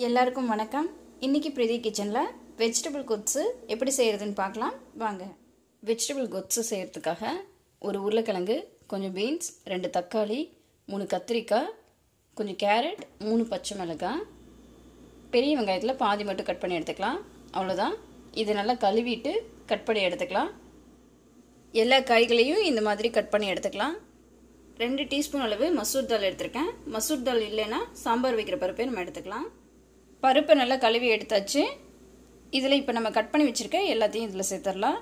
எல்லாருக்கும் வணக்கம் இன்னைக்கு பிரீதி கிச்சனில் வெஜிடபிள் கொத்ஸு எப்படி செய்கிறதுன்னு பார்க்கலாம் வாங்க வெஜிடபிள் கொத்ஸு செய்கிறதுக்காக ஒரு உருளைக்கிழங்கு கொஞ்சம் பீன்ஸ் ரெண்டு தக்காளி மூணு கத்திரிக்காய் கொஞ்சம் கேரட் மூணு பச்சை மிளகாய் பெரிய வெங்காயத்தில் பாதி மட்டும் கட் பண்ணி எடுத்துக்கலாம் அவ்வளோதான் இது நல்லா கழுவிட்டு கட் பண்ணி எடுத்துக்கலாம் எல்லா காய்களையும் இந்த மாதிரி கட் பண்ணி எடுத்துக்கலாம் ரெண்டு டீஸ்பூன் அளவு மசூர் தால் எடுத்திருக்கேன் மசூர் தால் இல்லைன்னா சாம்பார் வைக்கிற பருப்பை நம்ம எடுத்துக்கலாம் பருப்பை நல்லா கழுவி எடுத்தாச்சு இதில் இப்போ நம்ம கட் பண்ணி வச்சுருக்க எல்லாத்தையும் இதில் சேர்த்துடலாம்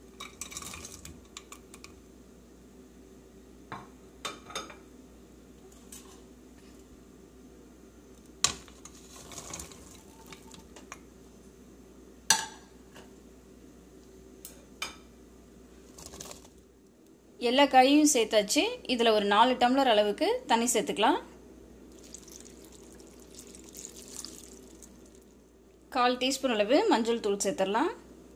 எல்லா காயும் சேர்த்தாச்சு இதில் ஒரு நாலு டம்ளர் அளவுக்கு தண்ணி சேர்த்துக்கலாம் கால் டீஸ்பூன் அளவு மஞ்சள் தூள் சேர்த்துடலாம்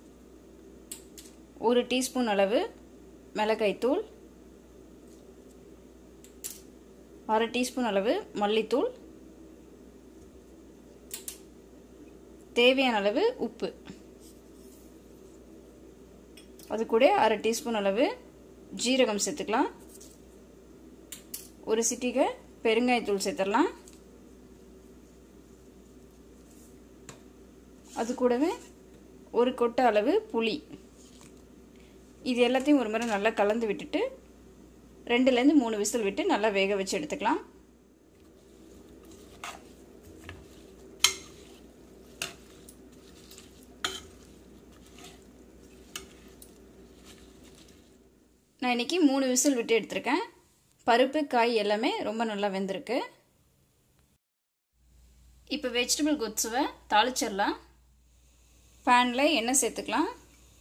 ஒரு டீஸ்பூன் அளவு மிளகாய் தூள் அரை டீஸ்பூன் அளவு மல்லித்தூள் தேவையான அளவு உப்பு அது கூட அரை டீஸ்பூன் அளவு ஜீரகம் சேர்த்துக்கலாம் ஒரு சிட்டிகை பெருங்காயத்தூள் சேர்த்துடலாம் அது கூடவே ஒரு கொட்டை அளவு புளி இது எல்லாத்தையும் ஒரு முறை நல்லா கலந்து விட்டுட்டு ரெண்டுலேருந்து மூணு விசில் விட்டு நல்லா வேக வச்சு எடுத்துக்கலாம் நான் இன்றைக்கி மூணு விசில் விட்டு எடுத்திருக்கேன் பருப்பு காய் எல்லாமே ரொம்ப நல்லா வெந்திருக்கு இப்போ வெஜிடபிள் கொத்ஸுவை தாளிச்சிடலாம் பேனில் எண்ணெய் சேர்த்துக்கலாம்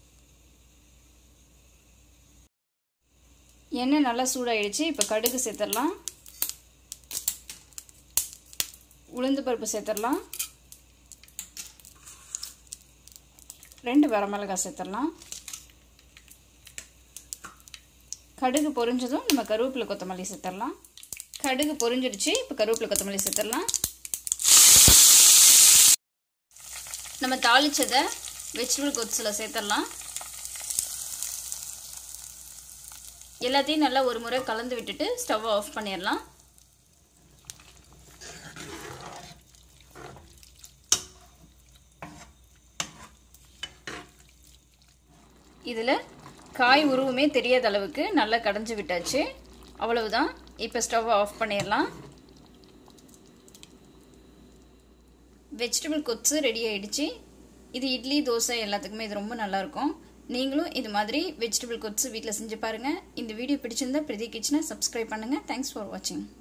எண்ணெய் நல்லா சூடாயிடுச்சு இப்போ கடுகு சேர்த்துடலாம் உளுந்து பருப்பு சேர்த்துடலாம் ரெண்டு வரமிளகாய் சேர்த்துடலாம் கடுகு பொரிஞ்சதும் நம்ம கருவேப்பிலை கொத்தமல்லி சேர்த்துடலாம் கடுகு பொரிஞ்சிடுச்சு இப்போ கருவேப்பிலை கொத்தமல்லி சேர்த்துடலாம் நம்ம தாளிச்சதை வெஜிடபிள் கொத்ஸில் சேர்த்துடலாம் எல்லாத்தையும் நல்லா ஒரு முறை கலந்து விட்டுட்டு ஸ்டவ் ஆஃப் பண்ணிடலாம் இதில் காய் உருவமே தெரியாத அளவுக்கு நல்லா கடைஞ்சி விட்டாச்சு அவ்வளவுதான் இப்போ ஸ்டவ் ஆஃப் பண்ணிடலாம் வெஜிடபிள் கொத்து ரெடி ஆயிடுச்சு இது இட்லி தோசை எல்லாத்துக்குமே இது ரொம்ப நல்லாயிருக்கும் நீங்களும் இது மாதிரி வெஜிடபிள் கொட்ஸ் வீட்டில் செஞ்சு பாருங்கள் இந்த வீடியோ பிடிச்சிருந்தா பிரதி கிச்சனை சப்ஸ்கிரைப் பண்ணுங்கள் தேங்க்ஸ் ஃபார் வாட்சிங்